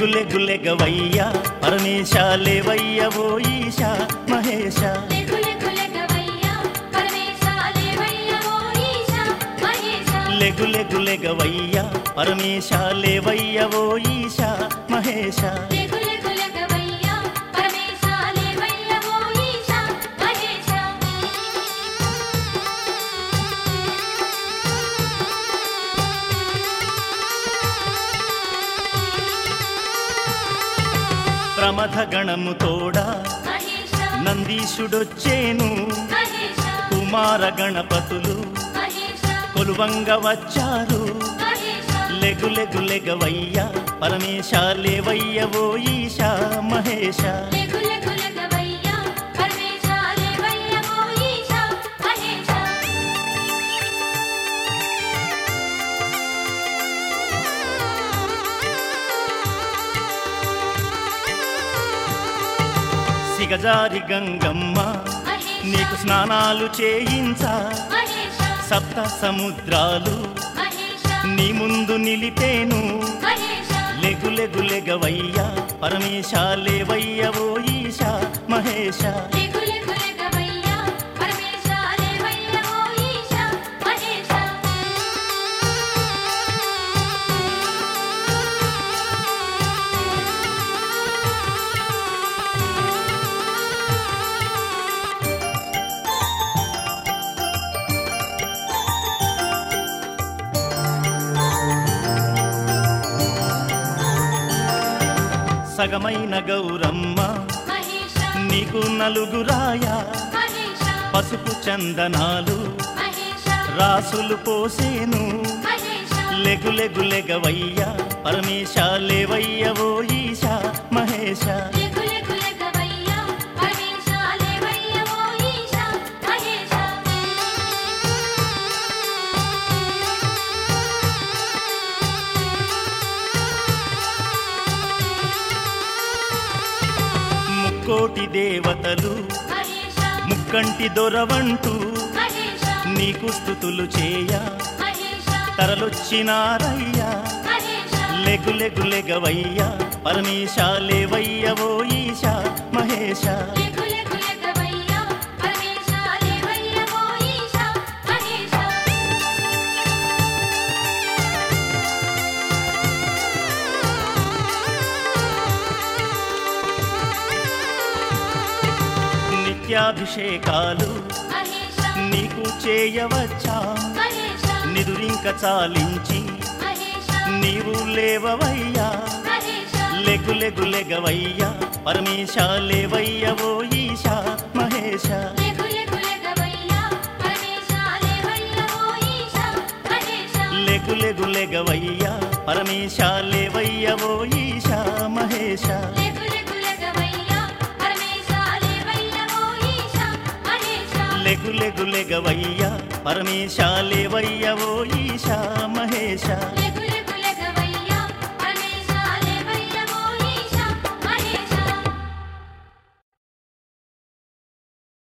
లెగులెగులెగవయ్యా పరమేశ లేవయ్య ఓ ఈశ మహేశ లెగు లెగు లెగవయ్యా పరమేశ లేవయ్య ఓ ఈశ మహేశ లెగులెగులెగవయ్యా పరమేశ లేవయ్య ఓ ఈశ మహేశ లెగు లెగు లెగవయ్యా పరమేశ లేవయ్య ఓ ఈశ మహేశ ప్రమథ గణము తోడా మహేశ నందీశుడొచ్చేను మహేశ కుమార గణపతులు మహేశ కొలువంగ వచ్చారు మహేశ లెగులెగులెగవయ్యా పరమేశ లేవయ్య ఓ ఈశ మహేశ లెగు లెగు లెగవయ్యా పరమేశ లేవయ్య ఓ ఈశ మహేశ సిగజారి గంగమ్మ మహేశ నీకు స్నానాలు చేయించా మహేశ సప్త సముద్రాలు మహేశ నీ ముందు నిలిపేను మహేశ లెగులెగులెగవయ్యా పరమేశ లేవయ్య ఓ ఈశ మహేశ లెగు లెగు లెగవయ్యా పరమేశ లేవయ్య ఓ ఈశ మహేశ సగమైన గౌరమ్మ మహేశ నీకు నలుగురాయా మహేశ పసుపు చందనాలు మహేశ రాసులు పోసేను మహేశ లెగులెగులెగవయ్యా పరమేశ లేవయ్య ఓ ఈశ మహేశ లెగు లెగు లెగవయ్యా పరమేశ లేవయ్య ఓ ఈశ మహేశ ముక్కోటి దేవతలు మహేశ ముక్కంటి దొరవంటూ మహేశ నీకు స్థుతులు చేయ మహేశ తరలొచ్చినారయ్యా మహేశ లెగులెగులెగవయ్యా పరమేశ లేవయ్య ఓ ఈశ మహేశ లెగు లెగు లెగవయ్యా పరమేశ లేవయ్య ఓ ఈశ మహేశ నిత్యాభిషేకాలు మహేశ నీకు చేయవచ్చా మహేశ నిదురింక చాలించి మహేశ నీవు లేవవయ్యా మహేశ లెగులెగులెగవయ్యా పరమేశ లేవయ్య ఓ ఈశ మహేశ లెగు లెగు లెగవయ్యా పరమేశ లేవయ్య ఓ ఈశ మహేశ లెగులెగులెగవయ్యా పరమేశ లేవయ్య ఓ ఈశ మహేశ లెగు లెగు లెగవయ్యా పరమేశ లేవయ్య ఓ ఈశ మహేశ లెగులెగులెగవయ్యా పరమేశ లేవయ్య ఓ ఈశ మహేశ లెగు